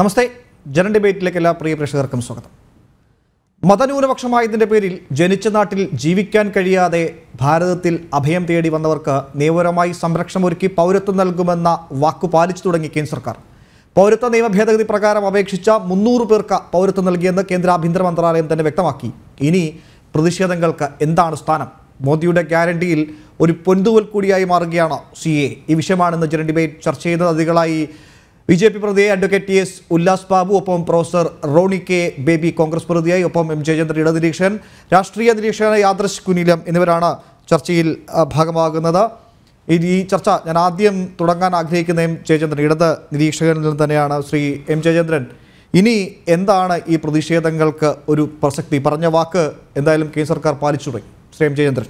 നമസ്തേ ജനൻ ഡിബേറ്റിലേക്ക് എല്ലാ പ്രിയ പ്രേക്ഷകർക്കും സ്വാഗതം മതന്യൂനപക്ഷമായതിൻ്റെ പേരിൽ ജനിച്ച നാട്ടിൽ ജീവിക്കാൻ കഴിയാതെ ഭാരതത്തിൽ അഭയം തേടി വന്നവർക്ക് നിയമപരമായി സംരക്ഷണം ഒരുക്കി പൗരത്വം നൽകുമെന്ന വാക്കു പാലിച്ചു തുടങ്ങി കേന്ദ്ര സർക്കാർ പൗരത്വ നിയമ ഭേദഗതി പ്രകാരം അപേക്ഷിച്ച മുന്നൂറ് പേർക്ക് പൗരത്വം നൽകിയെന്ന് കേന്ദ്ര ആഭ്യന്തര മന്ത്രാലയം തന്നെ വ്യക്തമാക്കി ഇനി പ്രതിഷേധങ്ങൾക്ക് എന്താണ് സ്ഥാനം മോദിയുടെ ഗ്യാരണ്ടിയിൽ ഒരു പൊന്തുവൽ കൂടിയായി മാറുകയാണ് സി എ ഈ വിഷയമാണ് ഇന്ന് ജനൻ ഡിബേറ്റ് ചർച്ച ചെയ്യുന്നത് അതികളായി ബി ജെ പി പ്രതിയെ advocate T S Ullas Babu ഒപ്പം പ്രൊഫസർ റോണി കെ ബേബി കോൺഗ്രസ് പ്രതിയായി ഒപ്പം എം ജയചന്ദ്രൻ ഇട നിരീക്ഷകൻ രാഷ്ട്രീയ നിരീക്ഷകനായ ആദർശ് കുനിലം എന്നിവരാണ് ചർച്ചയിൽ ആ, ഭാഗമാകുന്നത് ഈ ഈ ചർച്ച ഞാൻ ആദ്യം തുടങ്ങാൻ ആഗ്രഹിക്കുന്ന എം ജയചന്ദ്രൻ ഇടത് നിരീക്ഷകനിൽ നിന്ന് തന്നെയാണ് ശ്രീ എം ജയചന്ദ്രൻ ഇനി എന്താണ് ഈ പ്രതിഷേധങ്ങൾക്ക് ഒരു പ്രസക്തി പറഞ്ഞ വാക്ക് എന്തായാലും കേന്ദ്ര സർക്കാർ പാലിച്ചു തുടങ്ങി ശ്രീ എം ജയചന്ദ്രൻ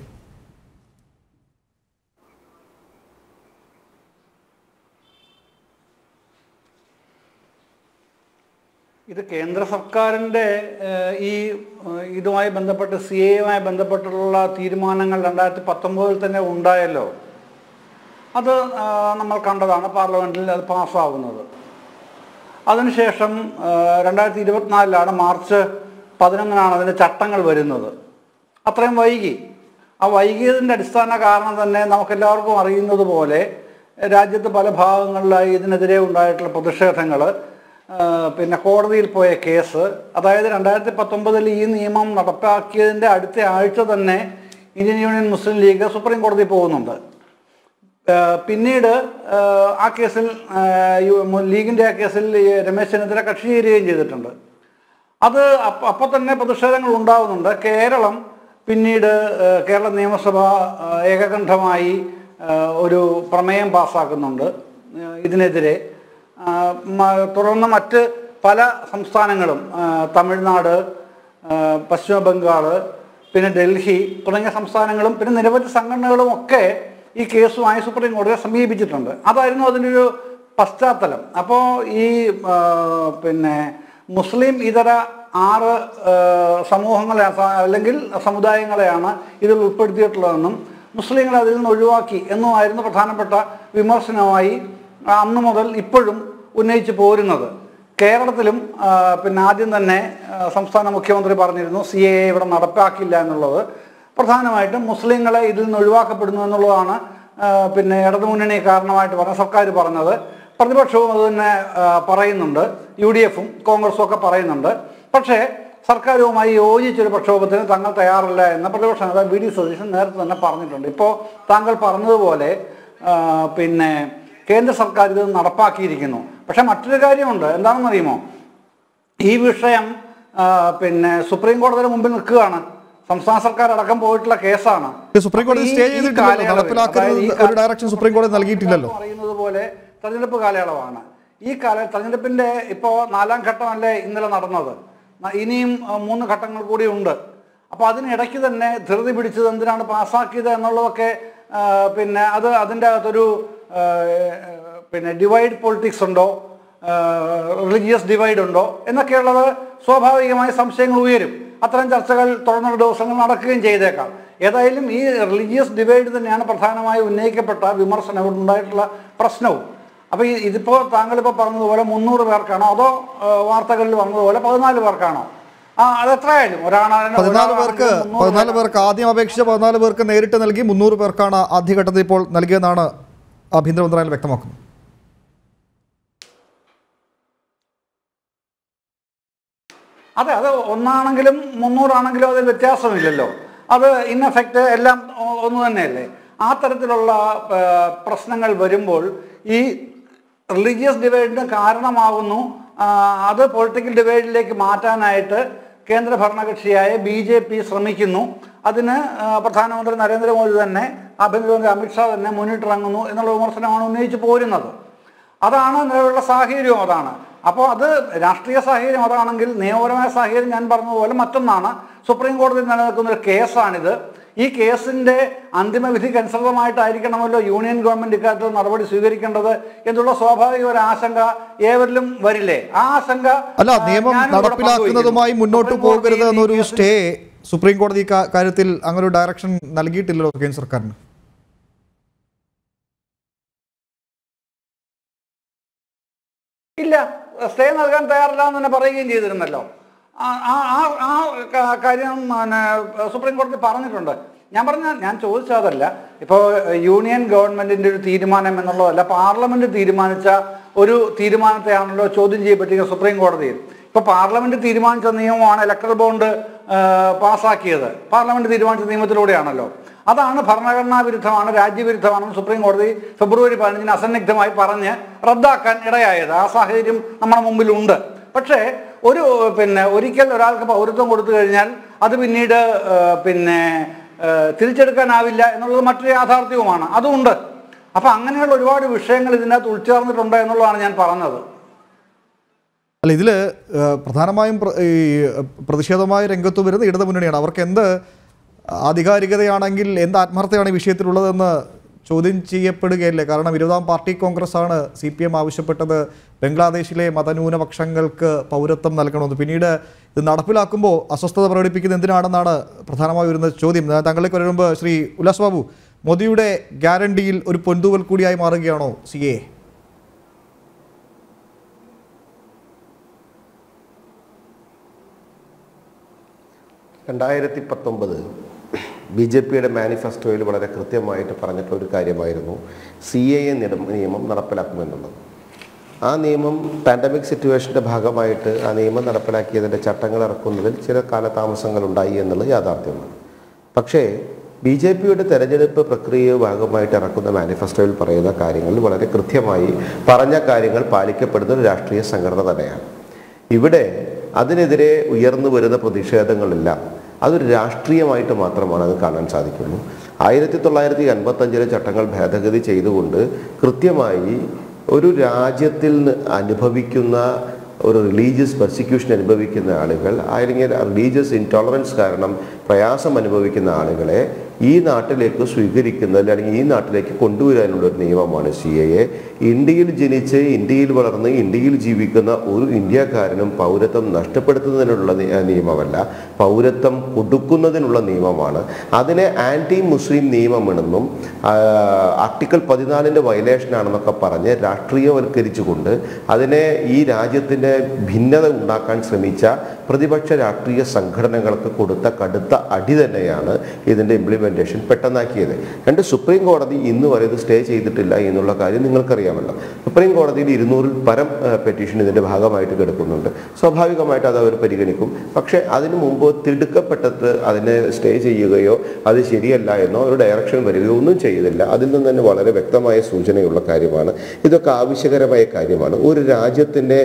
ഇത് കേന്ദ്ര സർക്കാരിൻ്റെ ഏഹ്, ഈ ഏഹ്, ഇതുമായി ബന്ധപ്പെട്ട് സി എയുമായി ബന്ധപ്പെട്ടുള്ള തീരുമാനങ്ങൾ രണ്ടായിരത്തി പത്തൊമ്പതിൽ തന്നെ ഉണ്ടായല്ലോ അത് ആ, നമ്മൾ കണ്ടതാണ് പാർലമെൻറ്റിൽ അത് പാസ്സാവുന്നത് അതിനുശേഷം ഏഹ്, രണ്ടായിരത്തി ഇരുപത്തിനാലിലാണ് മാർച്ച് പതിനൊന്നിനാണ് അതിൻ്റെ ചട്ടങ്ങൾ വരുന്നത് അത്രയും വൈകി ആ വൈകിയതിൻ്റെ അടിസ്ഥാന കാരണം തന്നെ നമുക്കെല്ലാവർക്കും അറിയുന്നത് പോലെ രാജ്യത്ത് പല ഭാഗങ്ങളിലായി ഇതിനെതിരെ ഉണ്ടായിട്ടുള്ള പ്രതിഷേധങ്ങൾ പിന്നെ കോടതിയിൽ പോയ കേസ് അതായത് രണ്ടായിരത്തി പത്തൊമ്പതിൽ ഈ നിയമം നടപ്പാക്കിയതിൻ്റെ അടുത്ത ആഴ്ച തന്നെ Indian Union Muslim League supreme കോടതിയിൽ പോകുന്നുണ്ട് ഏഹ് പിന്നീട് ഏഹ് ആ കേസിൽ ഏഹ് യു- മു- ലീഗിന്റെ ആ കേസിൽ ഈ രമേശ് ചെന്നിത്തല കക്ഷി ചേരുകയും ചെയ്തിട്ടുണ്ട് അത് അപ്പ അപ്പോൾ തന്നെ പ്രതിഷേധങ്ങൾ ഉണ്ടാവുന്നുണ്ട് കേരളം പിന്നീട് ഏഹ് കേരള നിയമസഭ ഏഹ് ഏകകണ്ഠമായി ഏഹ് ഒരു പ്രമേയം പാസ്സാക്കുന്നുണ്ട് ഏഹ് ഇതിനെതിരെ ആഹ് മ- തുടർന്ന് മറ്റ് പല സംസ്ഥാനങ്ങളും ആഹ് തമിഴ്നാട് ആഹ് പശ്ചിമ ബംഗാൾ പിന്നെ ഡൽഹി തുടങ്ങിയ സംസ്ഥാനങ്ങളും പിന്നെ നിരവധി സംഘടനകളും ഒക്കെ ഈ കേസുമായി സുപ്രീം കോടതിയെ സമീപിച്ചിട്ടുണ്ട് അതായിരുന്നു അതിൻ്റെ ഒരു പശ്ചാത്തലം അപ്പോൾ ഈ ആ, പിന്നെ മുസ്ലിം ഇതര ആറ് ആ, സമൂഹങ്ങളെ സ- അല്ലെങ്കിൽ സമുദായങ്ങളെയാണ് ഇതിൽ ഉൾപ്പെടുത്തിയിട്ടുള്ളതെന്നും മുസ്ലിങ്ങളെ അതിൽ നിന്ന് ഒഴിവാക്കി എന്നുമായിരുന്നു പ്രധാനപ്പെട്ട വിമർശനമായി അന്ന് മുതൽ ഇപ്പോഴും ഉന്നയിച്ചു പോരുന്നത് കേരളത്തിലും ആ, പിന്നെ ആദ്യം തന്നെ ആ, സംസ്ഥാന മുഖ്യമന്ത്രി പറഞ്ഞിരുന്നു സി എ ഇവിടെ നടപ്പാക്കില്ല എന്നുള്ളത് പ്രധാനമായിട്ടും മുസ്ലിങ്ങളെ ഇതിൽ നിന്ന് ഒഴിവാക്കപ്പെടുന്നു എന്നുള്ളതാണ് ആ, പിന്നെ ഇടതുമുന്നണി കാരണമായിട്ട് പറഞ്ഞ സർക്കാർ പറഞ്ഞത് പ്രതിപക്ഷവും അത് തന്നെ ആ, പറയുന്നുണ്ട് യു ഡി എഫും കോൺഗ്രസും ഒക്കെ പറയുന്നുണ്ട് പക്ഷേ സർക്കാരുമായി യോജിച്ചൊരു പ്രക്ഷോഭത്തിന് തങ്ങൾ തയ്യാറല്ല എന്ന് പ്രതിപക്ഷ നേതാവ് വി ഡി സതീശൻ നേരത്തെ തന്നെ പറഞ്ഞിട്ടുണ്ട് ഇപ്പോൾ താങ്കൾ പറഞ്ഞതുപോലെ ആ, പിന്നെ കേന്ദ്ര സർക്കാർ ഇത് നടപ്പാക്കിയിരിക്കുന്നു പക്ഷെ മറ്റൊരു കാര്യമുണ്ട് എന്താണെന്ന് അറിയുമോ ഈ വിഷയം ആ, പിന്നെ സുപ്രീം കോടതിയുടെ മുമ്പിൽ നിൽക്കുകയാണ് സംസ്ഥാന സർക്കാർ അടക്കം പോയിട്ടുള്ള കേസാണ് ഇത് സുപ്രീം കോടതി ഈ- സ്റ്റേ ഈ ചെയ്തിട്ടില്ലല്ലോ കാലയളവിൽ, നടപ്പിലാക്കരുത് അതായത് ഈ ഒരു ഡയറക്ഷൻ സുപ്രീം കോടതി നൽകിയിട്ടില്ലല്ലോ അറിയുന്നത് പോലെ തെരഞ്ഞെടുപ്പ് കാലയളവാണ് ഈ കാല തെരഞ്ഞെടുപ്പിന്റെ ഇപ്പോൾ നാലാം ഘട്ടമല്ലേ ഇന്നലെ നടന്നത് ന- ഇനിയും ആ, മൂന്ന് ഘട്ടങ്ങൾ കൂടി ഉണ്ട് അപ്പോൾ അതിനിടയ്ക്ക് തന്നെ ധൃതി പിടിച്ചത് എന്തിനാണ് പാസ്സാക്കിയത് എന്നുള്ളതൊക്കെ ആ, പിന്നെ അത് അതിൻ്റെ അകത്തൊരു ആ, പിന്നെ ഡിവൈഡ് പൊളിറ്റിക്സ് ഉണ്ടോ റിലീജിയസ് ഡിവൈഡ് ഉണ്ടോ എന്നൊക്കെയുള്ളത് സ്വാഭാവികമായ സംശയങ്ങൾ ഉയരും അത്തരം ചർച്ചകൾ തുടർന്നുള്ള ദിവസങ്ങൾ നടക്കുകയും ചെയ്തേക്കാം ഏതായാലും ഈ റിലീജിയസ് ഡിവൈഡ് തന്നെയാണ് പ്രധാനമായി ഉന്നയിക്കപ്പെട്ട വിമർശനം ഇവിടെ ഉണ്ടായിട്ടുള്ള പ്രശ്നവും അപ്പോൾ ഈ ഇതിപ്പോൾ താങ്കളിപ്പോൾ പറഞ്ഞതുപോലെ മുന്നൂറ് പേർക്കാണോ അതോ ആ, വാർത്തകളിൽ വന്നതുപോലെ പതിനാല് പേർക്കാണോ ആ അത് എത്രയായാലും ഒരാളാണ് പതിനാല് പേർക്ക് പതിനാല് പേർക്ക് ആദ്യം അപേക്ഷിച്ച പതിനാല് പേർക്ക് നേരിട്ട് നൽകി മുന്നൂറ് പേർക്കാണ് ആദ്യഘട്ടത്തിൽ ഇപ്പോൾ നൽകിയെന്നാണ് ആഭ്യന്തര മന്ത്രാലയം വ്യക്തമാക്കുന്നത് അതെ അത് ഒന്നാണെങ്കിലും മുന്നൂറാണെങ്കിലും അതിൽ വ്യത്യാസമില്ലല്ലോ അത് ഇൻ എഫക്റ്റ് എല്ലാം ഒ- ഒന്ന് തന്നെയല്ലേ ആ തരത്തിലുള്ള ആ, പ്രശ്നങ്ങൾ വരുമ്പോൾ ഈ റിലീജിയസ് ഡിവൈഡിന് കാരണമാകുന്നു ആ, അത് പൊളിറ്റിക്കൽ ഡിവൈഡിലേക്ക് മാറ്റാനായിട്ട് കേന്ദ്ര ഭരണകക്ഷിയായ ബി ജെ പി ശ്രമിക്കുന്നു അതിന് ആ, പ്രധാനമന്ത്രി നരേന്ദ്രമോദി തന്നെ ആഭ്യന്തരമന്ത്രി അമിത്ഷാ തന്നെ മുന്നിട്ടിറങ്ങുന്നു എന്നുള്ള വിമർശനമാണ് ഉന്നയിച്ചു പോരുന്നത് അതാണ് നിലവിലുള്ള സാഹചര്യവും അതാണ് അപ്പോൾ അത് രാഷ്ട്രീയ സാഹചര്യം അതാണെങ്കിൽ നിയമപരമായ സാഹചര്യം ഞാൻ പറഞ്ഞതുപോലെ മറ്റൊന്നാണ് സുപ്രീം കോടതിയിൽ നിലനിൽക്കുന്ന ഒരു കേസാണിത് ഈ കേസിന്റെ അന്തിമ വിധിക്ക് അനുസൃതമായിട്ടായിരിക്കണമല്ലോ യൂണിയൻ ഗവൺമെന്റ് ഇക്കാര്യത്തിൽ നടപടി സ്വീകരിക്കേണ്ടത് എന്നുള്ള സ്വാഭാവിക ഒരു ആശങ്ക ഏവരിലും വരില്ലേ ആ ആശങ്ക അല്ല ആ, നിയമം ഞാനും ഇവിടെ നടപ്പിലാക്കുന്നതുമായി പങ്കുവയ്ക്കുന്നു. മുന്നോട്ട് സുപ്രീം കോടതി പോകരുത് ഈ എന്നൊരു കേസിൽ- സ്റ്റേ സുപ്രീം കോടതി കാ- കാര്യത്തിൽ അങ്ങനെ ഒരു ഡയറക്ഷൻ നൽകിയിട്ടില്ലല്ലോ കേന്ദ്ര സർക്കാരിന് ഇല്ല സ്റ്റേ നൽകാൻ തയ്യാറില്ല എന്ന് തന്നെ പറയുകയും ചെയ്തിരുന്നല്ലോ ആ ആ- ആ- ആ ക- കാര്യം പിന്നെ സുപ്രീം കോടതി പറഞ്ഞിട്ടുണ്ട് ഞാൻ പറഞ്ഞ ഞാൻ ചോദിച്ചതല്ല ഇപ്പോൾ യൂണിയൻ ഗവൺമെന്റിന്റെ ഒരു തീരുമാനം എന്നുള്ളതല്ല പാർലമെന്റ് തീരുമാനിച്ച ഒരു തീരുമാനത്തെയാണല്ലോ ചോദ്യം ചെയ്യപ്പെട്ടിരിക്കുന്നത് സുപ്രീം കോടതിയിൽ ഇപ്പൊ പാർലമെന്റ് തീരുമാനിച്ച നിയമമാണ് ഇലക്ട്രൽ ബോണ്ട് പാസ്സാക്കിയത് പാർലമെന്റ് തീരുമാനിച്ച നിയമത്തിലൂടെയാണല്ലോ അതാണ് ഭരണഘടനാ വിരുദ്ധമാണ് രാജ്യവിരുദ്ധമാണെന്ന് സുപ്രീം കോടതി ഫെബ്രുവരി പതിനഞ്ചിന് അസന്നിഗ്ധമായി പറഞ്ഞ് റദ്ദാക്കാൻ ഇടയായത് ആ സാഹചര്യം നമ്മുടെ മുമ്പിലുണ്ട് പക്ഷേ ഒരു പിന്നെ ഒരിക്കൽ ഒരാൾക്ക് പൗരത്വം കൊടുത്തു കഴിഞ്ഞാൽ അത് പിന്നീട് ആ, പിന്നെ ആ, തിരിച്ചെടുക്കാനാവില്ല എന്നുള്ളത് മറ്റൊരു യാഥാർത്ഥ്യവുമാണ് അതുമുണ്ട് അപ്പൊ അങ്ങനെയുള്ള ഒരുപാട് വിഷയങ്ങൾ ഇതിനകത്ത് ഉൾച്ചേർന്നിട്ടുണ്ട് എന്നുള്ളതാണ് ഞാൻ പറഞ്ഞത് അല്ല ഇതിൽ പ്രധാനമായും പ്ര- ഈ പ്രതിഷേധമായ രംഗത്ത് വരുന്ന ഇടതു മുന്നണിയാണ് അവർക്ക് എന്ത് ആധികാരികതയാണെങ്കിൽ എന്ത് ആത്മാർത്ഥതയാണ് ഈ വിഷയത്തിലുള്ളതെന്ന് ചോദ്യം ചെയ്യപ്പെടുകയല്ലേ കാരണം ഇരുപതാം പാർട്ടി കോൺഗ്രസ് ആണ് സി പി എം ആവശ്യപ്പെട്ടത് ബംഗ്ലാദേശിലെ മതന്യൂനപക്ഷങ്ങൾക്ക് പൗരത്വം നൽകണമെന്ന് പിന്നീട് ഇത് നടപ്പിലാക്കുമ്പോൾ അസ്വസ്ഥത പ്രകടിപ്പിക്കുന്നത് എന്തിനാണെന്നാണ് പ്രധാനമായി വരുന്ന ചോദ്യം ഞാൻ താങ്കളിലേക്ക് വരുന്ന മുമ്പ് ശ്രീ ഉല്ലാസ് ബാബു മോദിയുടെ ഗ്യാരണ്ടിയിൽ ഒരു പൊന്തൂവൽ കൂടിയായി മാറുകയാണോ സി എ രണ്ടായിരത്തി പത്തൊമ്പത് ബി ജെ പിയുടെ മാനിഫെസ്റ്റോയിൽ വളരെ കൃത്യമായിട്ട് പറഞ്ഞിട്ടുള്ള ഒരു കാര്യമായിരുന്നു സി എ എ നിയമം നടപ്പിലാക്കുമെന്നുള്ളത് ആ നിയമം പാൻഡമിക് സിറ്റുവേഷൻ്റെ ഭാഗമായിട്ട് ആ നിയമം നടപ്പിലാക്കിയതിൻ്റെ ചട്ടങ്ങൾ ഇറക്കുന്നതിൽ ചില കാലതാമസങ്ങൾ ഉണ്ടായി എന്നുള്ളത് യാഥാർത്ഥ്യമാണ് പക്ഷേ ബി ജെ പിയുടെ തെരഞ്ഞെടുപ്പ് പ്രക്രിയ ഭാഗമായിട്ട് ഇറക്കുന്ന മാനിഫെസ്റ്റോയിൽ പറയുന്ന കാര്യങ്ങളിൽ വളരെ കൃത്യമായി പറഞ്ഞ കാര്യങ്ങൾ പാലിക്കപ്പെടുന്ന ഒരു രാഷ്ട്രീയ സംഘടന തന്നെയാണ് ഇവിടെ അതിനെതിരെ ഉയർന്നു വരുന്ന പ്രതിഷേധങ്ങളെല്ലാം അതൊരു രാഷ്ട്രീയമായിട്ട് മാത്രമാണ് അത് കാണാൻ സാധിക്കുള്ളൂ ആയിരത്തി തൊള്ളായിരത്തി അൻപത്തഞ്ചിലെ ചട്ടങ്ങൾ ഭേദഗതി ചെയ്തുകൊണ്ട് കൃത്യമായി ഒരു രാജ്യത്തിൽ നിന്ന് അനുഭവിക്കുന്ന ഒരു റിലീജിയസ് പെർസിക്യൂഷൻ അനുഭവിക്കുന്ന ആളുകൾ അല്ലെങ്കിൽ റിലീജിയസ് ഇൻടോളറൻസ് കാരണം പ്രയാസം അനുഭവിക്കുന്ന ആളുകളെ ഈ നാട്ടിലേക്ക് സ്വീകരിക്കുന്നതിൽ അല്ലെങ്കിൽ ഈ നാട്ടിലേക്ക് കൊണ്ടുവരാനുള്ള ഒരു നിയമമാണ് സി എ എ ഇന്ത്യയിൽ ജനിച്ച് ഇന്ത്യയിൽ വളർന്ന് ഇന്ത്യയിൽ ജീവിക്കുന്ന ഒരു ഇന്ത്യക്കാരനും പൗരത്വം നഷ്ടപ്പെടുത്തുന്നതിനുള്ള നി- ഏഹ് നിയമമല്ല പൗരത്വം കൊടുക്കുന്നതിനുള്ള നിയമമാണ് അതിനെ ആൻറ്റി മുസ്ലിം നിയമമെന്നും ആ, ആർട്ടിക്കിൾ പതിനാലിൻ്റെ വയലേഷനാണെന്നൊക്കെ പറഞ്ഞ് രാഷ്ട്രീയവൽക്കരിച്ചുകൊണ്ട് അതിനെ ഈ രാജ്യത്തിൻ്റെ ഭിന്നത ഉണ്ടാക്കാൻ ശ്രമിച്ച പ്രതിപക്ഷ രാഷ്ട്രീയ സംഘടനകൾക്ക് കൊടുത്ത കടുത്ത അടി തന്നെയാണ് ഇതിൻ്റെ ഇംപ്ലിമെൻറ്റേഷൻ പെട്ടെന്നാക്കിയത് രണ്ട് സുപ്രീം കോടതി ഇന്ന് വരെ ഇത് സ്റ്റേ ചെയ്തിട്ടില്ല എന്നുള്ള കാര്യം നിങ്ങൾക്കറിയാമല്ലോ സുപ്രീം കോടതിയിൽ ഇരുന്നൂറിൽ പരം പെറ്റീഷൻ ഇതിൻ്റെ ഭാഗമായിട്ട് കിടക്കുന്നുണ്ട് സ്വാഭാവികമായിട്ട് അത് അവർ പരിഗണിക്കും പക്ഷേ അതിനു മുമ്പ് തിടുക്കപ്പെട്ടത് അതിനെ സ്റ്റേ ചെയ്യുകയോ അത് ശരിയല്ല എന്നോ ഒരു ഡയറക്ഷൻ വരികയോ ഒന്നും ചെയ്തില്ല അതിൽ നിന്ന് തന്നെ വളരെ വ്യക്തമായ സൂചനയുള്ള കാര്യമാണ് ഇതൊക്കെ ആവശ്യകരമായ കാര്യമാണ് ഒരു രാജ്യത്തിൻ്റെ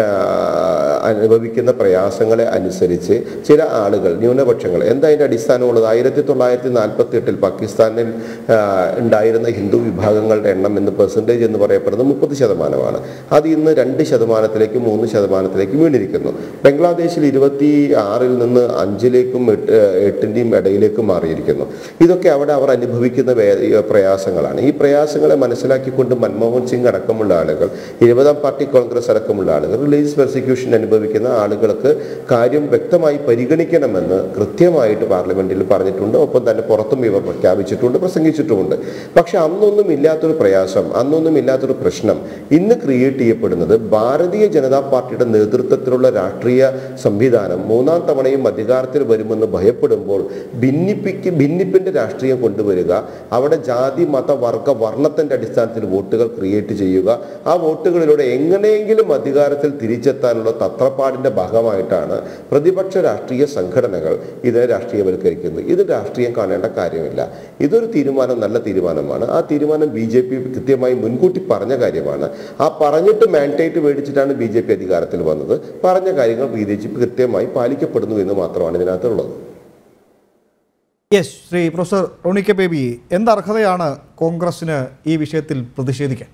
അനുഭവിക്കുന്ന പ്രയാസങ്ങളെ അനുസരിച്ച് ചില ആളുകൾ ന്യൂനപക്ഷങ്ങൾ എന്താ അതിൻ്റെ അടിസ്ഥാനമുള്ളത് ആയിരത്തി തൊള്ളായിരത്തി നാൽപ്പത്തി എട്ടിൽ പാകിസ്ഥാനിൽ ആ, ഉണ്ടായിരുന്ന ഹിന്ദു വിഭാഗങ്ങളുടെ എണ്ണം എന്ന് പെർസെൻറ്റേജ് എന്ന് പറയപ്പെടുന്നത് മുപ്പത് ശതമാനമാണ് അത് ഇന്ന് രണ്ട് ശതമാനത്തിലേക്കും മൂന്ന് ശതമാനത്തിലേക്കും വീണിരിക്കുന്നു ബംഗ്ലാദേശിൽ ഇരുപത്തി ആറിൽ നിന്ന് അഞ്ചിലേക്കും എട്ട് എട്ടിൻ്റെയും ഇടയിലേക്കും മാറിയിരിക്കുന്നു ഇതൊക്കെ അവിടെ അവർ അനുഭവിക്കുന്ന വേ- ഈ പ്രയാസങ്ങളാണ് ഈ പ്രയാസങ്ങളെ മനസ്സിലാക്കിക്കൊണ്ട് മൻമോഹൻ സിംഗ് അടക്കമുള്ള ആളുകൾ ഇരുപതാം പാർട്ടി കോൺഗ്രസ് അടക്കമുള്ള ആളുകൾ റിലീജിയസ് പെർസിക്യൂഷൻ അനുഭവിക്കുന്ന ആളുകൾക്ക് കാര്യം വ്യക്തമായി പരിഗണിക്കണമെന്ന് കൃത്യമായിട്ട് പാർലമെന്റിൽ പറഞ്ഞിട്ടുണ്ട് ഒപ്പം തന്നെ പുറത്തും ഇവർ പ്രഖ്യാപിച്ചിട്ടുണ്ട് പ്രസംഗിച്ചിട്ടുമുണ്ട് പക്ഷെ അന്നൊന്നും ഇല്ലാത്തൊരു പ്രയാസം അന്നൊന്നും ഇല്ലാത്തൊരു പ്രശ്നം ഇന്ന് ക്രിയേറ്റ് ചെയ്യപ്പെടുന്നത് ഭാരതീയ ജനതാ പാർട്ടിയുടെ നേതൃത്വത്തിലുള്ള രാഷ്ട്രീയ സംവിധാനം മൂന്നാം തവണയും അധികാരത്തിൽ വരുമെന്ന് ഭയപ്പെടുമ്പോൾ ഭിന്നിപ്പിക്ക് ഭിന്നിപ്പിന്റെ രാഷ്ട്രീയം കൊണ്ടുവരിക അവിടെ ജാതി മത വർഗ വർണ്ണത്തിന്റെ അടിസ്ഥാനത്തിൽ വോട്ടുകൾ ക്രിയേറ്റ് ചെയ്യുക ആ വോട്ടുകളിലൂടെ എങ്ങനെയെങ്കിലും അധികാരത്തിൽ തിരിച്ചെത്താനുള്ള തത്രപ്പാടിന്റെ ഭാഗമായിട്ടാണ് പ്രതിപക്ഷ രാഷ്ട്രീയ സംഘടനകൾ ഇതിനെ രാഷ്ട്രീയവൽക്കരിക്കുന്നത് ഇത് രാഷ്ട്രീയം കാണേണ്ട കാര്യമില്ല ഇതൊരു തീരുമാനം നല്ല തീരുമാനമാണ് ആ തീരുമാനം ബി ജെ പി കൃത്യമായി മുൻകൂട്ടി പറഞ്ഞ കാര്യമാണ് ആ പറഞ്ഞിട്ട് മാൻഡേറ്റ് മേടിച്ചിട്ടാണ് ബി ജെ പി അധികാരത്തിൽ വന്നത് പറഞ്ഞ കാര്യങ്ങൾ ബി ജെ പി കൃത്യമായി പാലിക്കപ്പെടുന്നു എന്ന് മാത്രമാണ് ഇതിനകത്തുള്ളത് yes Shri professor Roni K Baby എന്ത് അർഹതയാണ് കോൺഗ്രസിന് ഈ വിഷയത്തിൽ പ്രതിഷേധിക്കാൻ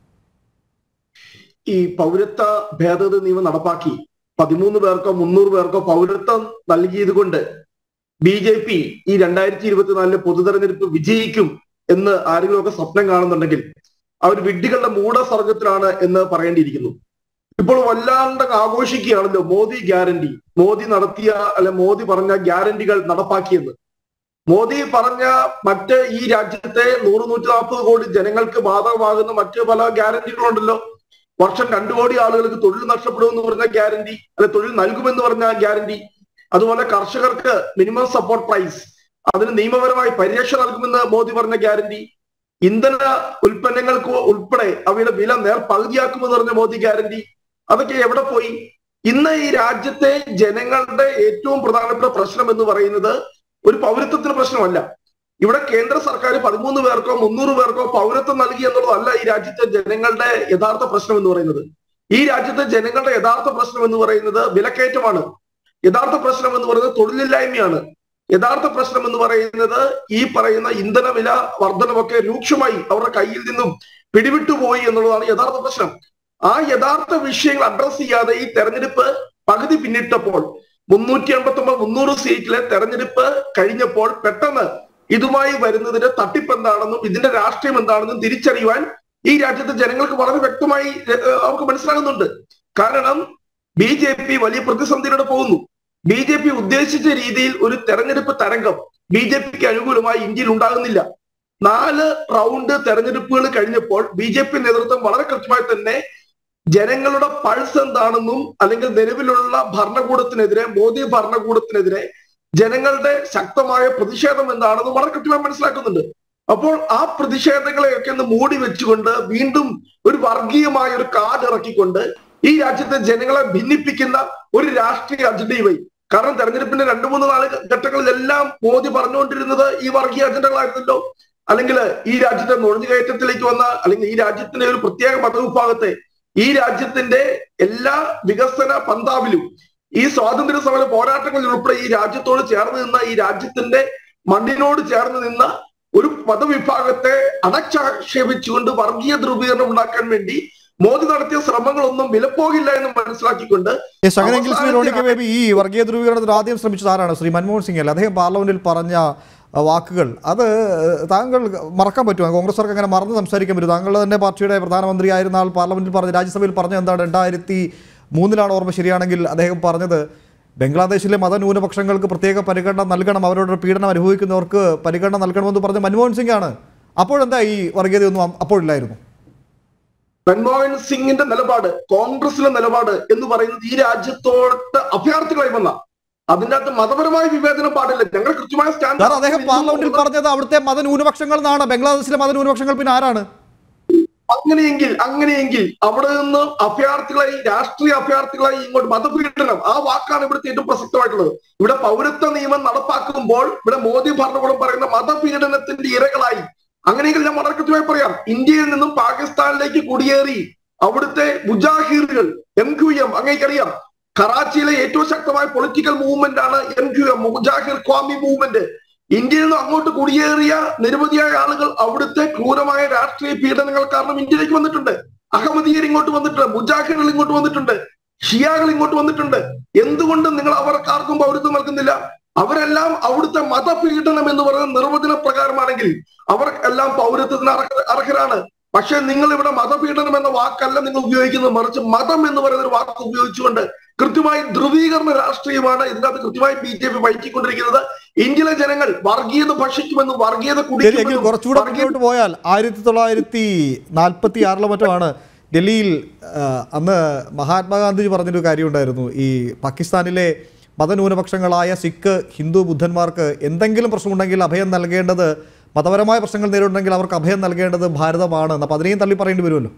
ഈ പൗരത്വ ഭേദഗതി നിയമം നടപ്പാക്കി പതിമൂന്ന് പേർക്കോ മുന്നൂറ് പേർക്കോ പൗരത്വം നൽകിയത് കൊണ്ട് ബി ജെ പി ഈ രണ്ടായിരത്തി ഇരുപത്തിനാലിലെ പൊതു തെരഞ്ഞെടുപ്പ് വിജയിക്കും എന്ന് ആരെങ്കിലുമൊക്കെ സ്വപ്നം കാണുന്നുണ്ടെങ്കിൽ അവർ വിഡ്ഢികളുടെ മൂഢസർഗത്തിലാണ് എന്ന് പറയേണ്ടിയിരിക്കുന്നു ഇപ്പോൾ വല്ലാണ്ട് ആഘോഷിക്കുകയാണല്ലോ മോദി ഗ്യാരണ്ടി മോദി നടത്തിയ അല്ലെ മോദി പറഞ്ഞ ഗ്യാരണ്ടികൾ നടപ്പാക്കിയെന്ന് മോദി പറഞ്ഞ മറ്റ് ഈ രാജ്യത്തെ നൂറ് നൂറ്റി നാൽപ്പത് കോടി ജനങ്ങൾക്ക് ബാധകമാകുന്ന മറ്റ് പല ഗ്യാരണ്ടികളുണ്ടല്ലോ വർഷം രണ്ടു കോടി ആളുകൾക്ക് തൊഴിൽ നഷ്ടപ്പെടുമെന്ന് പറഞ്ഞ ഗ്യാരണ്ടി അല്ലെ തൊഴിൽ നൽകുമെന്ന് പറഞ്ഞ ഗ്യാരണ്ടി അതുപോലെ കർഷകർക്ക് മിനിമം സപ്പോർട്ട് പ്രൈസ് അതിന് നിയമപരമായി പരിരക്ഷ നൽകുമെന്ന് മോദി പറഞ്ഞ ഗ്യാരണ്ടി ഇന്ധന ഉൽപ്പന്നങ്ങൾക്ക് ഉൾപ്പെടെ അവയുടെ വില നേർ പകുതിയാക്കുമെന്ന് പറഞ്ഞ മോദി ഗ്യാരണ്ടി അതൊക്കെ എവിടെ പോയി ഇന്ന് ഈ രാജ്യത്തെ ജനങ്ങളുടെ ഏറ്റവും പ്രധാനപ്പെട്ട പ്രശ്നം എന്ന് പറയുന്നത് ഒരു പൗരത്വത്തിന് പ്രശ്നമല്ല ഇവിടെ കേന്ദ്ര സർക്കാർ പതിമൂന്ന് പേർക്കോ മുന്നൂറ് പേർക്കോ പൗരത്വം നൽകി എന്നുള്ളതല്ല ഈ രാജ്യത്തെ ജനങ്ങളുടെ യഥാർത്ഥ പ്രശ്നം എന്ന് പറയുന്നത് ഈ രാജ്യത്തെ ജനങ്ങളുടെ യഥാർത്ഥ പ്രശ്നം എന്ന് പറയുന്നത് വിലക്കയറ്റമാണ് യഥാർത്ഥ പ്രശ്നം എന്ന് പറയുന്നത് തൊഴിലില്ലായ്മയാണ് യഥാർത്ഥ പ്രശ്നം എന്ന് പറയുന്നത് ഈ പറയുന്ന ഇന്ധന വില വർധനമൊക്കെ രൂക്ഷമായി അവരുടെ കയ്യിൽ നിന്നും പിടിവിട്ടു പോയി എന്നുള്ളതാണ് യഥാർത്ഥ പ്രശ്നം ആ യഥാർത്ഥ വിഷയങ്ങൾ അഡ്രസ് ചെയ്യാതെ ഈ തെരഞ്ഞെടുപ്പ് പകുതി പിന്നിട്ടപ്പോൾ മുന്നൂറ്റി എൺപത്തി ഒമ്പത് മുന്നൂറ് സീറ്റിലെ തെരഞ്ഞെടുപ്പ് കഴിഞ്ഞപ്പോൾ പെട്ടെന്ന് ഇതുമായി വരുന്നതിന്റെ തട്ടിപ്പ് എന്താണെന്നും ഇതിന്റെ രാഷ്ട്രീയം എന്താണെന്നും തിരിച്ചറിയുവാൻ ഈ രാജ്യത്തെ ജനങ്ങൾക്ക് വളരെ വ്യക്തമായി ഏഹ്, അവർക്ക് മനസ്സിലാകുന്നുണ്ട് കാരണം ബി ജെ പി വലിയ പ്രതിസന്ധിയിലൂടെ പോകുന്നു ബി ജെ പി ഉദ്ദേശിച്ച രീതിയിൽ ഒരു തെരഞ്ഞെടുപ്പ് തരംഗം ബി ജെ പിക്ക് അനുകൂലമായി ഇന്ത്യയിൽ ഉണ്ടാകുന്നില്ല നാല് റൗണ്ട് തെരഞ്ഞെടുപ്പുകൾ കഴിഞ്ഞപ്പോൾ ബി ജെ പി നേതൃത്വം വളരെ കൃത്യമായി തന്നെ ജനങ്ങളുടെ പൾസ് എന്താണെന്നും അല്ലെങ്കിൽ നിലവിലുള്ള ഭരണകൂടത്തിനെതിരെ മോദി ഭരണകൂടത്തിനെതിരെ ജനങ്ങളുടെ ശക്തമായ പ്രതിഷേധം എന്താണെന്നും വളരെ കൃത്യമായി മനസ്സിലാക്കുന്നുണ്ട് അപ്പോൾ ആ പ്രതിഷേധങ്ങളെയൊക്കെ ഒന്ന് മൂടി വെച്ചുകൊണ്ട് വീണ്ടും ഒരു വർഗീയമായ ഒരു കാർഡ് ഇറക്കിക്കൊണ്ട് ഈ രാജ്യത്തെ ജനങ്ങളെ ഭിന്നിപ്പിക്കുന്ന ഒരു രാഷ്ട്രീയ അജണ്ടയുമായി കാരണം തെരഞ്ഞെടുപ്പിന്റെ രണ്ടു മൂന്ന് നാല് ഘട്ടങ്ങളിലെല്ലാം മോദി പറഞ്ഞുകൊണ്ടിരുന്നത് ഈ വർഗീയ അജണ്ടകളായിരുന്നല്ലോ അല്ലെങ്കിൽ ഈ രാജ്യത്തെ നുഴഞ്ഞുകയറ്റത്തിലേക്ക് വന്ന അല്ലെങ്കിൽ ഈ രാജ്യത്തിന്റെ ഒരു പ്രത്യേക മതവിഭാഗത്തെ ഈ രാജ്യത്തിന്റെ എല്ലാ വികസന പന്താവിലും ഈ സ്വാതന്ത്ര്യ സമര പോരാട്ടങ്ങളിൽ ഉൾപ്പെടെ ഈ രാജ്യത്തോട് ചേർന്ന് നിന്ന ഈ രാജ്യത്തിന്റെ മണ്ണിനോട് ചേർന്ന് നിന്ന ഒരു മതവിഭാഗത്തെ അടച്ചാക്ഷേപിച്ചുകൊണ്ട് വർഗീയ ധ്രുവീകരണം ഉണ്ടാക്കാൻ വേണ്ടി മോദി നടത്തിയ ശ്രമങ്ങളൊന്നും വിലപ്പോകില്ല എന്ന് മനസ്സിലാക്കിക്കൊണ്ട് യെസ് അങ്ങനെയെങ്കിൽ ശ്രീ റോണി കെ അവസാനത്തെ ബേബി ഈ വർഗീയ ധ്രുവീകരണത്തിന് ആദ്യം ശ്രമിച്ചത് ആരാണ് ശ്രീ മൻമോഹൻ സിംഗ് അല്ലേ അദ്ദേഹം പാർലമെന്റിൽ പറഞ്ഞ അഹ്, വാക്കുകൾ അത് താങ്കൾ മറക്കാൻ പറ്റുമോ കോൺഗ്രസ്സർക്ക് അങ്ങനെ മറന്ന് സംസാരിക്കാൻ പറ്റും താങ്കൾ തന്നെ പാർട്ടിയുടെ പ്രധാനമന്ത്രി ആയിരുന്ന ആൾ പാർലമെന്റിൽ പറഞ്ഞ രാജ്യസഭയിൽ പറഞ്ഞ എന്താണ് രണ്ടായിരത്തി മൂന്നിലാണ് ഓർമ്മ ശരിയാണെങ്കിൽ അദ്ദേഹം പറഞ്ഞത് ബംഗ്ലാദേശിലെ മതന്യൂനപക്ഷങ്ങൾക്ക് പ്രത്യേക പരിഗണന നൽകണം അവരോട് പീഡനം അനുഭവിക്കുന്നവർക്ക് പരിഗണന നൽകണമെന്ന് പറഞ്ഞ മൻമോഹൻ സിംഗ് ആണ് അപ്പോഴെന്താ ഈ വർഗീയതയൊന്നും അപ്പോഴില്ലായിരുന്നു മൻമോഹൻ സിംഗിന്റെ നിലപാട് കോൺഗ്രസിലെ നിലപാട് എന്ന് പറയുന്നത് ഈ രാജ്യത്തോട്ട് അഭയാർത്ഥികളായി വന്ന അതിന്റെ അകത്ത് മതപരമായ വിവേചനം പാടില്ല ഞങ്ങൾ കൃത്യമായ സ്റ്റാൻഡ് സാർ അദ്ദേഹം പാർലമെന്റിൽ പറഞ്ഞത് അവിടുത്തെ മതന്യൂനപക്ഷങ്ങൾ എന്നാണ് ബംഗ്ലാദേശിലെ മതന്യൂനപക്ഷങ്ങൾ പിന്നെ ആരാണ് അങ്ങനെയെങ്കിൽ അങ്ങനെയെങ്കിൽ അവിടെ നിന്ന് അഭയാർത്ഥികളായി രാഷ്ട്രീയ അഭയാർത്ഥികളായി ഇങ്ങോട്ട് മതപീഡനം ആ വാക്കാണ് ഇവിടുത്തെ ഏറ്റവും പ്രസക്തമായിട്ടുള്ളത് ഇവിടെ പൗരത്വ നിയമം നടപ്പാക്കുമ്പോൾ ഇവിടെ മോദി ഭരണകൂടം പറയുന്ന മതപീഡനത്തിന്റെ ഇരകളായി അങ്ങനെയെങ്കിൽ ഞാൻ വളരെ കൃത്യമായി പറയാം ഇന്ത്യയിൽ നിന്നും പാകിസ്ഥാനിലേക്ക് കുടിയേറി അവിടുത്തെ മുജാഹിറുകൾ എം ക്യു എം അങ്ങേക്കറിയാം കറാച്ചിയിലെ ഏറ്റവും ശക്തമായ പൊളിറ്റിക്കൽ മൂവ്മെന്റ് ആണ് M Q M Mohajir Qaumi movement ഇന്ത്യയിൽ നിന്ന് അങ്ങോട്ട് കുടിയേറിയ നിരവധിയായ ആളുകൾ അവിടുത്തെ ക്രൂരമായ രാഷ്ട്രീയ പീഡനങ്ങൾ കാരണം ഇന്ത്യയിലേക്ക് വന്നിട്ടുണ്ട് അഹമ്മദീയർ ഇങ്ങോട്ട് വന്നിട്ടുണ്ട് മുജാഹിറുകൾ ഇങ്ങോട്ട് വന്നിട്ടുണ്ട് ഷിയാകൾ ഇങ്ങോട്ട് വന്നിട്ടുണ്ട് എന്തുകൊണ്ട് നിങ്ങൾ അവർക്ക് ആർക്കും പൗരത്വം നൽകുന്നില്ല അവരെല്ലാം അവിടുത്തെ മതപീഡനം എന്ന് പറയുന്ന നിർവചന പ്രകാരമാണെങ്കിൽ അവർ എല്ലാം പൗരത്വത്തിന് അർഹ അർഹരാണ് പക്ഷെ നിങ്ങൾ ഇവിടെ മതപീഡനം എന്ന വാക്കല്ല നിങ്ങൾ ഉപയോഗിക്കുന്നത് മറിച്ച് മതം എന്ന് പറയുന്ന ഒരു വാക്ക് ഉപയോഗിച്ചുകൊണ്ട് കൃത്യമായി ധ്രുവീകരണ രാഷ്ട്രീയമാണ് ഇതിനകത്ത് കൃത്യമായി ബി ജെ പി വഹിച്ചിക്കൊണ്ടിരിക്കുന്നത് ഇന്ത്യയിലെ ജനങ്ങൾ വർഗീയത ഭക്ഷിക്കുമെന്നും വർഗീയത ശരി എങ്കിൽ കുടിക്കുമെന്നും കുറച്ചുകൂടെ വർഗീയ മുന്നോട്ട് പോയാൽ ആയിരത്തി തൊള്ളായിരത്തി നാൽപ്പത്തി ആറിലോ മറ്റോ ആണ് ഡൽഹിയിൽ ആ, അന്ന് മഹാത്മാഗാന്ധിജി പറഞ്ഞൊരു കാര്യമുണ്ടായിരുന്നു ഈ പാകിസ്ഥാനിലെ മതന്യൂനപക്ഷങ്ങളായ സിഖ് ഹിന്ദു ബുദ്ധന്മാർക്ക് എന്തെങ്കിലും പ്രശ്നമുണ്ടെങ്കിൽ അഭയം നൽകേണ്ടത് മതപരമായ പ്രശ്നങ്ങൾ നേരിടുന്നെങ്കിൽ അവർക്ക് അഭയം നൽകേണ്ടത് ഭാരതമാണ് അപ്പം അതിനെയും തള്ളി പറയേണ്ടി വരുമല്ലോ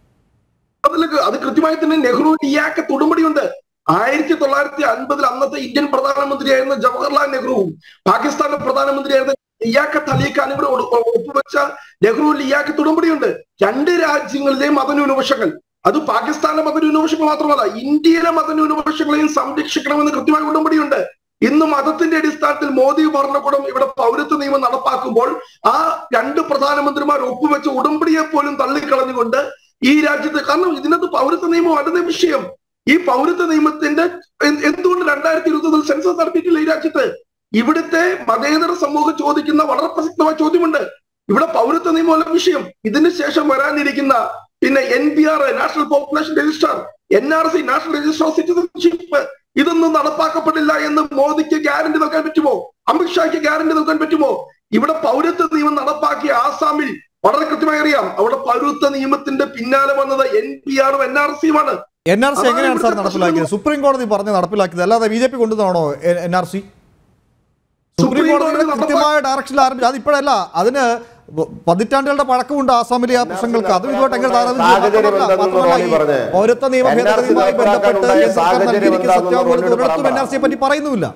അതിലേക്ക് അത് കൃത്യമായി തന്നെ നെഹ്റു ഇയാൾക്ക് തൊടുമുടിയുണ്ട് ആയിരത്തി തൊള്ളായിരത്തി അൻപതിൽ അന്നത്തെ ഇന്ത്യൻ പ്രധാനമന്ത്രിയായിരുന്ന ജവഹർലാൽ നെഹ്റുവും പാകിസ്ഥാന്റെ പ്രധാനമന്ത്രിയായിരുന്ന ഇയാക്കത്ത് അലി ഖാനും കൂടെ ഒ- ഒ- ഒപ്പുവെച്ച നെഹ്റുവിൽ ഇയാൾക്ക് തൊടുമുടിയുണ്ട് രണ്ട് രാജ്യങ്ങളിലെയും മതന്യൂനപക്ഷങ്ങൾ അത് പാകിസ്ഥാനിലെ മതന്യൂനപക്ഷങ്ങൾ മാത്രമല്ല ഇന്ത്യയിലെ മതന്യൂനപക്ഷങ്ങളെയും സംരക്ഷിക്കണമെന്ന് കൃത്യമായ ഉടമ്പടിയുണ്ട് ഇന്ന് മതത്തിന്റെ അടിസ്ഥാനത്തിൽ മോദി ഭരണകൂടം ഇവിടെ പൗരത്വ നിയമം നടപ്പാക്കുമ്പോൾ ആ രണ്ട് പ്രധാനമന്ത്രിമാർ ഒപ്പുവെച്ച ഉടമ്പടിയെ പോലും തള്ളിക്കളഞ്ഞുകൊണ്ട് ഈ രാജ്യത്ത് കാരണം ഇതിനകത്ത് പൗരത്വ നിയമം അല്ല വിഷയം ഈ പൗരത്വ നിയമത്തിന്റെ എന്ത് എന്തുകൊണ്ട് രണ്ടായിരത്തി ഇരുപതിൽ സെൻസസ് നടത്തിയിട്ടില്ല ഈ രാജ്യത്ത് ഇവിടുത്തെ മതേതര സമൂഹം ചോദിക്കുന്ന വളരെ പ്രസക്തമായ ചോദ്യമുണ്ട് ഇവിടെ പൗരത്വ നിയമമല്ല വിഷയം ഇതിന് ശേഷം വരാനിരിക്കുന്ന പിന്നെ N P R national population register N R C national register of citizenship ഇതൊന്നും നടപ്പാക്കപ്പെടില്ല എന്ന് മോദിക്ക് ഗ്യാരണ്ടി നൽകാൻ പറ്റുമോ അമിത്ഷായ്ക്ക് ഗ്യാരണ്ടി നൽകാൻ പറ്റുമോ ഇവിടെ പൗരത്വ നിയമം നടപ്പാക്കിയ ആസാമിൽ വളരെ കൃത്യമായി അറിയാം അവിടെ പൗരത്വ നിയമത്തിന്റെ പിന്നാലെ വന്നത് എൻ പി ആറും എൻ ആർ സിയുമാണ് എൻ ആർ സി അതാണ് എങ്ങനെയാണ് സാർ ഇവിടുത്തെ നടപ്പിലാക്കിയത് സുപ്രീം കോടതി പറഞ്ഞ് നടപ്പിലാക്കിയത് അല്ലാതെ ബി ജെ പി കൊണ്ടുവന്നാണോ N R C supreme supreme കോടതിയുടെ കോടതി കൃത്യമായ ഡയറക്ഷനിൽ ആരംഭിച്ചു അതിപ്പോഴല്ല അതിന് പ- പതിറ്റാണ്ടുകളുടെ പഴക്കമുണ്ട് ആസാമിലെ ആ പ്രശ്നങ്ങൾക്ക് അതും ഇതുമായിട്ട് എങ്ങനെ താരതമ്യം ചെയ്യാം? സാഹചര്യം മാത്രമല്ല- എന്താണെന്ന് മാത്രമല്ല റോണി ഈ പറഞ്ഞേ. പൗരത്വ നിയമ NRC ഭേദഗതിയുമായി ബന്ധപ്പെട്ട് നടപ്പിലാക്കാനുണ്ടായ കേന്ദ്ര സർക്കാർ സാഹചര്യം നൽകിയിരിക്കുന്ന എന്താണെന്ന് സത്യാഗ്രഹത്തിൽ റോണിയോട് ഒരിടത്തും എൻ ആർ പറ. സിയെ പറ്റി പറയുന്നുമില്ല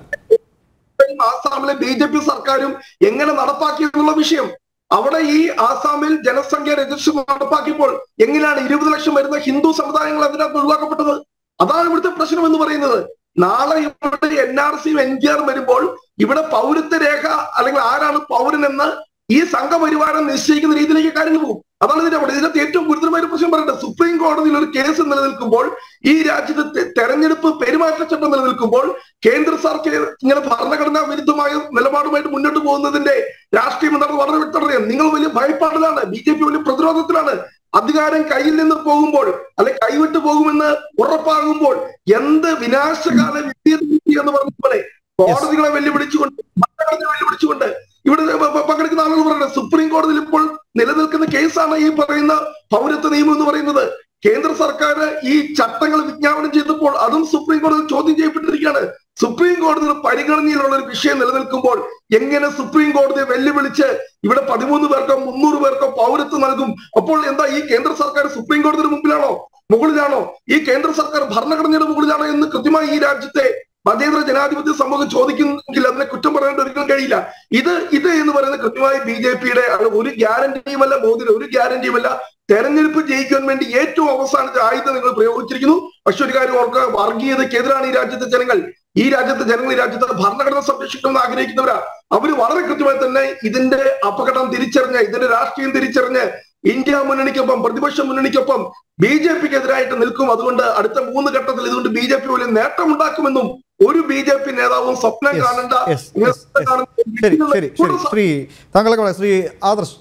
ആസാമിലെ ബി ജെ പി സർക്കാരും എങ്ങനെ നടപ്പാക്കി എന്നുള്ള വിഷയം അവിടെ ഈ ആസാമിൽ ജനസംഖ്യ രജിസ്റ്റർ നടപ്പാക്കിയപ്പോൾ എങ്ങനെയാണ് ഇരുപത് ലക്ഷം വരുന്ന ഹിന്ദു സമുദായങ്ങൾ അതിനകത്ത് ഒഴിവാക്കപ്പെട്ടത് അതാണ് ഇവിടുത്തെ പ്രശ്നം എന്ന് പറയുന്നത് നാളെ ഇവിടെ N R C N G R വരുമ്പോൾ ഇവിടെ പൗരത്വ രേഖ അല്ലെങ്കിൽ ആരാണ് പൗരനെന്ന് ഈ സംഘപരിവാരം നിശ്ചയിക്കുന്ന രീതിയിലേക്ക് കാര്യങ്ങൾ പോകും അതാണ് ഇതിന്റെ അവിടെ ഇതിനകത്ത് ഏറ്റവും ഗുരുതരമായ ഒരു പ്രശ്നം പറയട്ടെ സുപ്രീം കോടതിയിൽ ഒരു കേസ് നിലനിൽക്കുമ്പോൾ ഈ രാജ്യത്ത് തെ- തെരഞ്ഞെടുപ്പ് പെരുമാറ്റച്ചട്ടം നിലനിൽക്കുമ്പോൾ കേന്ദ്ര സർക്കാർ ഇങ്ങനെ ഭരണഘടനാ വിരുദ്ധമായ നിലപാടുമായിട്ട് മുന്നോട്ട് പോകുന്നതിന്റെ രാഷ്ട്രീയം എന്താണ് വളരെ വ്യക്തതയാണ് നിങ്ങൾ വലിയ ഭയപ്പാടിലാണ് ബി ജെ പി വലിയ പ്രതിരോധത്തിലാണ് അധികാരം കയ്യിൽ നിന്ന് പോകുമ്പോൾ അല്ലെ കൈവിട്ടു പോകുമെന്ന് ഉറപ്പാകുമ്പോൾ എന്ത് വിനാശകാല വിദ്യ എന്ന് പറഞ്ഞ പോലെ കോടതികളെ വെല്ലുവിളിച്ചുകൊണ്ട് ഭരണഘടനയെ വെല്ലുവിളിച്ചുകൊണ്ട് ഇവിടെ പ- പ- പങ്കെടുക്കുന്ന ആളുകൾ പറയുന്നത് സുപ്രീം കോടതിയിൽ ഇപ്പോൾ നിലനിൽക്കുന്ന കേസാണ് ഈ പറയുന്ന പൗരത്വ നിയമം എന്ന് പറയുന്നത് കേന്ദ്ര സർക്കാർ ഈ ചട്ടങ്ങൾ വിജ്ഞാപനം ചെയ്തപ്പോൾ അതും സുപ്രീം കോടതി ചോദ്യം ചെയ്യപ്പെട്ടിരിക്കുകയാണ് സുപ്രീം കോടതിയുടെ പരിഗണനയിലുള്ള ഒരു വിഷയം നിലനിൽക്കുമ്പോൾ എങ്ങനെ സുപ്രീം കോടതിയെ വെല്ലുവിളിച്ച് ഇവിടെ പതിമൂന്ന് പേർക്കോ മുന്നൂറ് പേർക്കോ പൗരത്വം നൽകും അപ്പോൾ എന്താ ഈ കേന്ദ്ര സർക്കാർ സുപ്രീം കോടതിയുടെ മുമ്പിലാണോ മുകളിലാണോ ഈ കേന്ദ്ര സർക്കാർ ഭരണഘടനയുടെ മുകളിലാണോ എന്ന് കൃത്യമായി ഈ രാജ്യത്തെ മതേതര ജനാധിപത്യ സമൂഹം ചോദിക്കുമെങ്കിൽ അതിനെ കുറ്റം പറയാൻ ഒരിക്കലും കഴിയില്ല ഇത് ഇത് എന്ന് പറയുന്നത് കൃത്യമായി ബി ജെ പിയുടെ ഒരു ഗ്യാരണ്ടിയുമല്ല മോദിയുടെ ഒരു ഗ്യാരണ്ടിയുമല്ല തെരഞ്ഞെടുപ്പ് ജയിക്കാൻ വേണ്ടി ഏറ്റവും അവസാനത്തെ ആയുധം നിങ്ങൾ പ്രയോഗിച്ചിരിക്കുന്നു പക്ഷെ ഒരു കാര്യം ഓർക്കുക വർഗീയതയ്ക്കെതിരാണ് ഈ രാജ്യത്തെ ജനങ്ങൾ ഈ രാജ്യത്തെ ജനങ്ങൾ ഈ രാജ്യത്തെ ഭരണഘടന സംരക്ഷിക്കണമെന്ന് ആഗ്രഹിക്കുന്നവരാ അവര് വളരെ കൃത്യമായി തന്നെ ഇതിന്റെ അപകടം തിരിച്ചറിഞ്ഞ് ഇതിന്റെ രാഷ്ട്രീയം തിരിച്ചറിഞ്ഞ് ഇന്ത്യ മുന്നണിക്കൊപ്പം പ്രതിപക്ഷ മുന്നണിക്കൊപ്പം ബി ജെ പിക്ക് എതിരായിട്ട് നിൽക്കും അതുകൊണ്ട് അടുത്ത മൂന്ന് ഘട്ടത്തിൽ ഇതുകൊണ്ട് ബി ജെ പി വലിയ നേട്ടമുണ്ടാക്കുമെന്നും ഒരു ബി ജെ പി നേതാവും സ്വപ്നം Yes, കാണേണ്ട yes, ഇങ്ങനെ yes, yes. ശരി ശരി ശരി ശ്രീ താങ്കളൊക്കെ പറയാം ശ്രീ ആദർശ്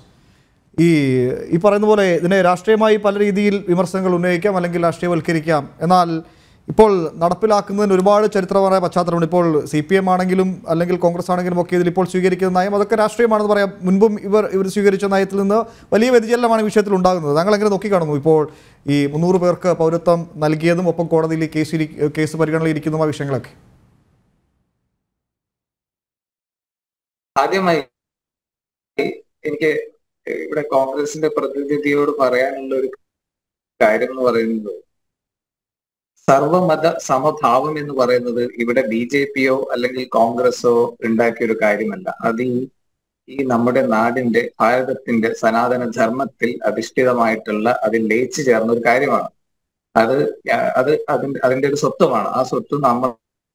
ഈ ഈ പറയുന്ന പോലെ ഇതിനെ രാഷ്ട്രീയമായി പല രീതിയിൽ വിമർശനങ്ങൾ ഉന്നയിക്കാം അല്ലെങ്കിൽ രാഷ്ട്രീയവൽക്കരിക്കാം എന്നാൽ ഇപ്പോൾ നടപ്പിലാക്കുന്നതിന് ഒരുപാട് ചരിത്രപരമായ പശ്ചാത്തലമുണ്ട് ഇപ്പോൾ സി പി എം ആണെങ്കിലും അല്ലെങ്കിൽ കോൺഗ്രസ് ആണെങ്കിലും ഒക്കെ ഇതിൽ ഇപ്പോൾ സ്വീകരിക്കുന്ന നയം അതൊക്കെ രാഷ്ട്രീയമാണെന്ന് പറയാം മുൻപും ഇവർ ഇവർ സ്വീകരിച്ച നയത്തിൽ നിന്ന് വലിയ വ്യതിചലനമാണ് ഈ വിഷയത്തിൽ ഉണ്ടാകുന്നത് താങ്കൾ എങ്ങനെ നോക്കിക്കാണുന്നു ഇപ്പോൾ ഈ മുന്നൂറ് പേർക്ക് പൗരത്വം നൽകിയതും ഒപ്പം കോടതിയിൽ ഈ കേസ് ഇരി- കേസ് പരിഗണനയിൽ ഇരിക്കുന്നതുമായ വിഷയങ്ങളൊക്കെ ആദ്യമായി എനിക്ക് ഇവിടെ കോൺഗ്രസിന്റെ പ്രതിനിധിയോട് പറയാനുള്ള ഒരു കാര്യം എന്ന് പറയുന്നത് സർവമത സമഭാവം എന്ന് പറയുന്നത് ഇവിടെ ബി ജെ പിയോ അല്ലെങ്കിൽ കോൺഗ്രസോ ഉണ്ടാക്കിയ ഒരു കാര്യമല്ല അത് ഈ ഈ നമ്മുടെ നാടിന്റെ ഭാരതത്തിന്റെ സനാതന ധർമ്മത്തിൽ അധിഷ്ഠിതമായിട്ടുള്ള അതിൽ ലയിച്ചു ചേർന്ന ഒരു കാര്യമാണ് അത് ആ- അത് അതിന്റെ അതിന്റെ ഒരു സ്വത്വമാണ് ആ സ്വത്ത് നമ്മൾ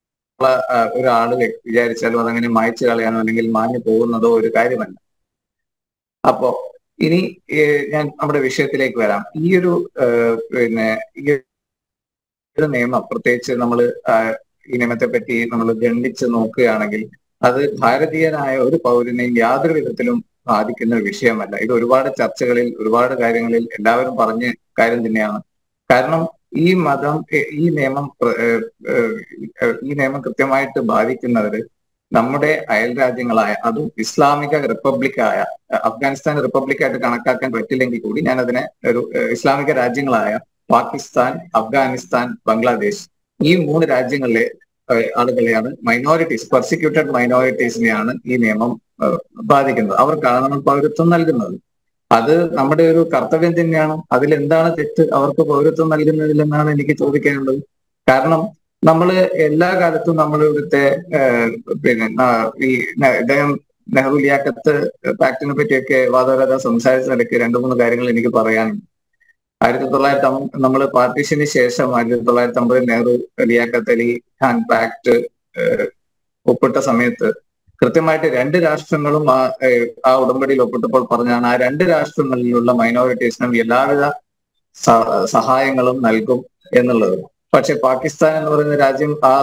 ആ, ഒരാള് വിചാരിച്ചാലും അതങ്ങനെ മായ്ച്ചു കളയാനോ അല്ലെങ്കിൽ മാഞ്ഞു പോകുന്നതോ ഒരു കാര്യമല്ല അപ്പോ ഇനി ഏഹ്, ഞാൻ നമ്മുടെ വിഷയത്തിലേക്ക് വരാം ഈ ഒരു ഏഹ്, പിന്നെ ഈ ഒരു നിയമം പ്രത്യേകിച്ച് നമ്മൾ ഈ നിയമത്തെ പറ്റി നമ്മൾ ഗണ്ണിച്ച് നോക്കുകയാണെങ്കിൽ അത് ഭാരതീയനായ ഒരു പൗരനെയും യാതൊരു വിധത്തിലും ബാധിക്കുന്ന ഒരു വിഷയമല്ല ഇത് ഒരുപാട് ചർച്ചകളിൽ ഒരുപാട് കാര്യങ്ങളിൽ എല്ലാവരും പറഞ്ഞ കാര്യം തന്നെയാണ് കാരണം ഈ മതം ഏഹ്, ഈ നിയമം പ്ര- ഏഹ്, ഏഹ്, ഈ നിയമം കൃത്യമായിട്ട് ബാധിക്കുന്നവര് നമ്മുടെ അയൽ രാജ്യങ്ങളായ അതും ഇസ്ലാമിക റിപ്പബ്ലിക്കായ അഫ്ഗാനിസ്ഥാൻ റിപ്പബ്ലിക്കായിട്ട് കണക്കാക്കാൻ പറ്റില്ലെങ്കിൽ കൂടി ഞാൻ അതിനെ ഒരു ഏഹ്, ഇസ്ലാമിക രാജ്യങ്ങളായ പാകിസ്ഥാൻ അഫ്ഗാനിസ്ഥാൻ ബംഗ്ലാദേശ് ഈ മൂന്ന് രാജ്യങ്ങളിലെ ഏഹ്, ആളുകളെയാണ് മൈനോറിറ്റീസ് പെർസിക്യൂട്ടഡ് മൈനോറിറ്റീസിനെയാണ് ഈ നിയമം ഏഹ്, ബാധിക്കുന്നത് അവർക്കാണ് നമ്മൾ പൗരത്വം നൽകുന്നത് അത് നമ്മുടെ ഒരു കർത്തവ്യം തന്നെയാണ് അതിൽ എന്താണ് തെറ്റ് അവർക്ക് പൗരത്വം നൽകുന്നതിലെന്നാണ് എനിക്ക് ചോദിക്കാനുള്ളത് കാരണം നമ്മൾ എല്ലാ കാലത്തും നമ്മൾ ഇവിടുത്തെ ഏഹ്, പിന്നെ ആ, ഈ ന- ഇദ്ദേഹം നെഹ്റു ലിയാക്കത്ത് പാക്ടിനെ പറ്റിയൊക്കെ വാദോരാത സംസാരിച്ച നിലയ്ക്ക് രണ്ടു മൂന്ന് കാര്യങ്ങൾ എനിക്ക് പറയാനുണ്ട് ആയിരത്തി തൊള്ളായിരത്തി നമ്മൾ പാർട്ടീഷന് ശേഷം ആയിരത്തി തൊള്ളായിരത്തി അമ്പതിൽ നെഹ്റു ലിയാഖത്ത് അലി ഖാൻ പാക്ട് ഏഹ്, ഒപ്പിട്ട സമയത്ത് കൃത്യമായിട്ട് രണ്ട് രാഷ്ട്രങ്ങളും ആ ഏഹ്, ആ ഉടമ്പടിയിൽ ഒപ്പിട്ടപ്പോൾ പറഞ്ഞാണ് ആ രണ്ട് രാഷ്ട്രങ്ങളിലുള്ള മൈനോറിറ്റീസിനും എല്ലാവിധ സ- സഹായങ്ങളും നൽകും എന്നുള്ളത് പക്ഷെ പാകിസ്ഥാൻ എന്ന് പറയുന്ന രാജ്യം ആ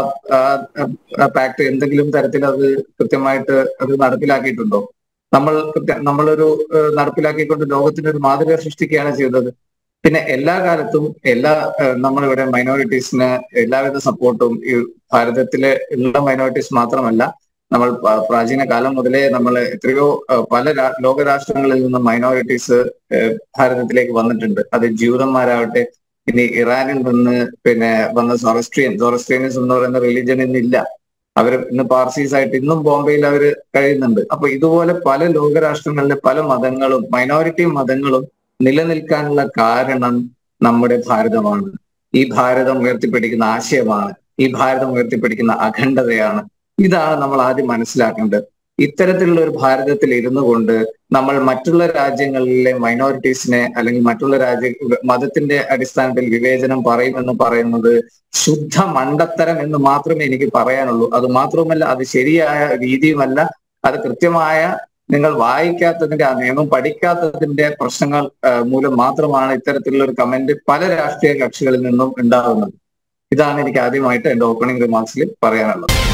ആ പാക്ട് എന്തെങ്കിലും തരത്തിൽ അത് കൃത്യമായിട്ട് അത് നടപ്പിലാക്കിയിട്ടുണ്ടോ നമ്മൾ കൃത്യ- നമ്മളൊരു ഏഹ്, നടപ്പിലാക്കിക്കൊണ്ട് ലോകത്തിന് ഒരു മാതൃക സൃഷ്ടിക്കുകയാണ് ചെയ്തത് പിന്നെ എല്ലാ കാലത്തും എല്ലാ ഏഹ്, നമ്മളിവിടെ മൈനോറിറ്റീസിന് എല്ലാവിധ സപ്പോർട്ടും ഈ ഭാരതത്തിലെ ഉള്ള മൈനോറിറ്റീസ് മാത്രമല്ല നമ്മൾ പ- പ്രാചീന കാലം മുതലേ നമ്മൾ എത്രയോ അഹ് പല രാ- ലോകരാഷ്ട്രങ്ങളിൽ നിന്ന് മൈനോറിറ്റീസ് ഭാരതത്തിലേക്ക് വന്നിട്ടുണ്ട് അത് ജൂതന്മാരാവട്ടെ ഇനി ഇറാനിൽ നിന്ന് പിന്നെ വന്ന സൊറസ്ട്രിയൻ സൊറസ്ട്രിയനിസം എന്ന് പറയുന്ന റിലീജിയൻ ഇന്നില്ല അവർ ഇന്ന് പാർസീസ് ആയിട്ട് ഇന്നും ബോംബെയിൽ അവർ കഴിയുന്നുണ്ട് അപ്പൊ ഇതുപോലെ പല ലോകരാഷ്ട്രങ്ങളിലെ പല മതങ്ങളും മൈനോറിറ്റി മതങ്ങളും നിലനിൽക്കാനുള്ള കാരണം നമ്മുടെ ഭാരതമാണ് ഈ ഭാരതം ഉയർത്തിപ്പിടിക്കുന്ന ആശയമാണ് ഈ ഭാരതം ഉയർത്തിപ്പിടിക്കുന്ന അഖണ്ഡതയാണ് ഇതാണ് നമ്മൾ ആദ്യം മനസ്സിലാക്കേണ്ടത് ഇത്തരത്തിലുള്ള ഒരു ഭാരതത്തിൽ ഇരുന്നു കൊണ്ട് നമ്മൾ മറ്റുള്ള രാജ്യങ്ങളിലെ മൈനോറിറ്റീസിനെ അല്ലെങ്കിൽ മറ്റുള്ള രാജ്യ മതത്തിന്റെ അടിസ്ഥാനത്തിൽ വിവേചനം പറയുമെന്ന് പറയുന്നത് ശുദ്ധ മണ്ടത്തരം എന്ന് മാത്രമേ എനിക്ക് പറയാനുള്ളൂ അത് മാത്രവുമല്ല അത് ശരിയായ രീതിയുമല്ല അത് കൃത്യമായ നിങ്ങൾ വായിക്കാത്തതിന്റെ ആ നിയമം പഠിക്കാത്തതിന്റെ പ്രശ്നങ്ങൾ ആ, മൂലം മാത്രമാണ് ഇത്തരത്തിലുള്ള ഒരു കമന്റ് പല രാഷ്ട്രീയ കക്ഷികളിൽ നിന്നും ഉണ്ടാകുന്നത് ഇതാണ് എനിക്ക് ആദ്യമായിട്ട് എന്റെ ഓപ്പണിംഗ് റിമാർക്സിൽ പറയാനുള്ളത്